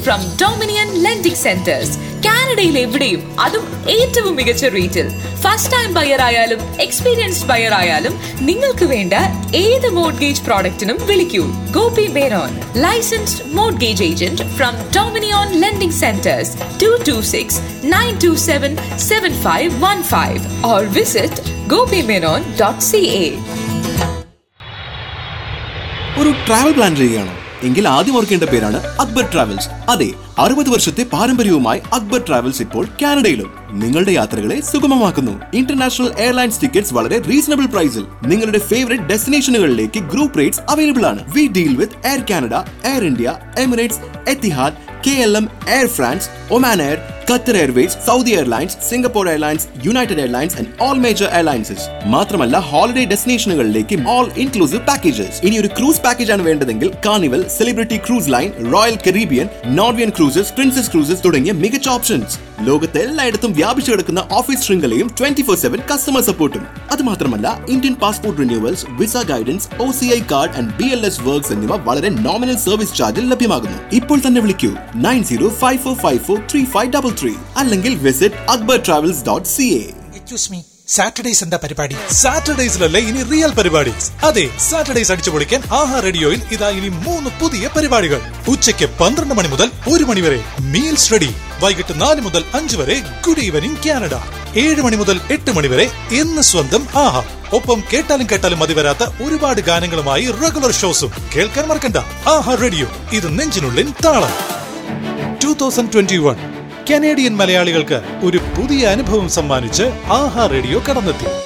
from dominion lending centres കാനഡയിൽ എവിടെയും അതും ഏറ്റവും മികച്ച റേറ്റിൽ ഫസ്റ്റ് ടൈം ബയർ ആയാലും എക്സ്പീരിയൻസ്ഡ് ബയർ ആയാലും നിങ്ങൾക്ക് വേണ്ട ഏത് മോഡ്ഗേജ് പ്രോഡക്റ്റിനും വിളിക്കൂ Gopi Menon licensed mortgage agent from Dominion lending centres two two six nine two seven seven five one five or visit Gopi Menon dot C A ഒരു ട്രാവൽ പ്ലാൻ ചെയ്യുകയാണോ എങ്കിൽ ആദ്യം ഓർക്കേണ്ട പേരാണ് അക്ബർ ട്രാവൽസ് അതെ അറുപത് വർഷത്തെ പാരമ്പര്യവുമായി അക്ബർ ട്രാവൽസ് ഇപ്പോൾ കാനഡയിലും നിങ്ങളുടെ യാത്രകളെ സുഗമമാക്കുന്നു ഇന്റർനാഷണൽ എയർലൈൻസ് ടിക്കറ്റ്സ് വളരെ റീസണബിൾ പ്രൈസിൽ നിങ്ങളുടെ ഫേവറേറ്റ് ഡെസ്റ്റിനേഷനുകളിലേക്ക് ഗ്രൂപ്പ് റേറ്റ്സ് അവൈലബിൾ ആണ് we deal with Air Canada Air India Emirates Etihad K L M Air France Oman Air Qatar Airways Saudi Airlines Singapore Airlines United Airlines and all major airlines മാത്രമല്ല holiday ഡെസ്റ്റിനേഷനുകളിലേക്ക് all inclusive packages ഇനി ഒരു cruise package ആണ് വേണ്ടതെങ്കിൽ Carnival Celebrity cruise line Royal Caribbean Norwegian cruises Princess cruises തുടങ്ങിയ മികച്ച options ലോകത്തെ എല്ലായിടത്തും വ്യാപിച്ചു കിടക്കുന്ന ഓഫീസ് ശൃംഖലയും ട്വന്റി ഫോർ സെവൻ കസ്റ്റമർ സപ്പോർട്ടും അത് മാത്രമല്ല Indian passport renewals visa guidance O C I card and B L S works എന്നിവ വളരെ നോമിനൽ സർവീസ് ചാർജിൽ ലഭ്യമാകുന്നു ഇപ്പോൾ തന്നെ വിളിക്കൂ nine zero five four five four three five double three അല്ലെങ്കിൽ visit Akbar travels dot C A excuse me Saturdays എന്താ പരിപാടി സാറ്റർഡേസിലല്ലേ ഇനി റിയൽ പരിപാടി അതെ സാറ്റർഡേസ് അടിച്ചു പൊളിക്കാൻ ആഹാ റേഡിയോയിൽ ഇതാ ഇനി മൂന്ന് പുതിയ പരിപാടികൾ ഉച്ചയ്ക്ക് പന്ത്രണ്ട് മണി മുതൽ ഒരു മണി വരെ മീൽസ് റെഡി വൈകിട്ട് നാല് മുതൽ അഞ്ച് വരെ ഗുഡ് ഈവനിംഗ് കാനഡ ഏഴ് മണി മുതൽ എട്ട് മണി വരെ എന്ന് സ്വന്തം ആഹാ ഒപ്പം കേട്ടാലും കേട്ടാലും മതി വരാത്ത ഒരുപാട് ഗാനങ്ങളുമായി റെഗുലർ ഷോസും കേൾക്കാൻ മറക്കണ്ട ആഹാ റേഡിയോ ഇത് നെഞ്ചിനുള്ളിൽ താളം two thousand twenty one Canadian മലയാളികൾക്ക് ഒരു പുതിയ അനുഭവം സമ്മാനിച്ച് ആഹാ റേഡിയോ കടന്നെത്തി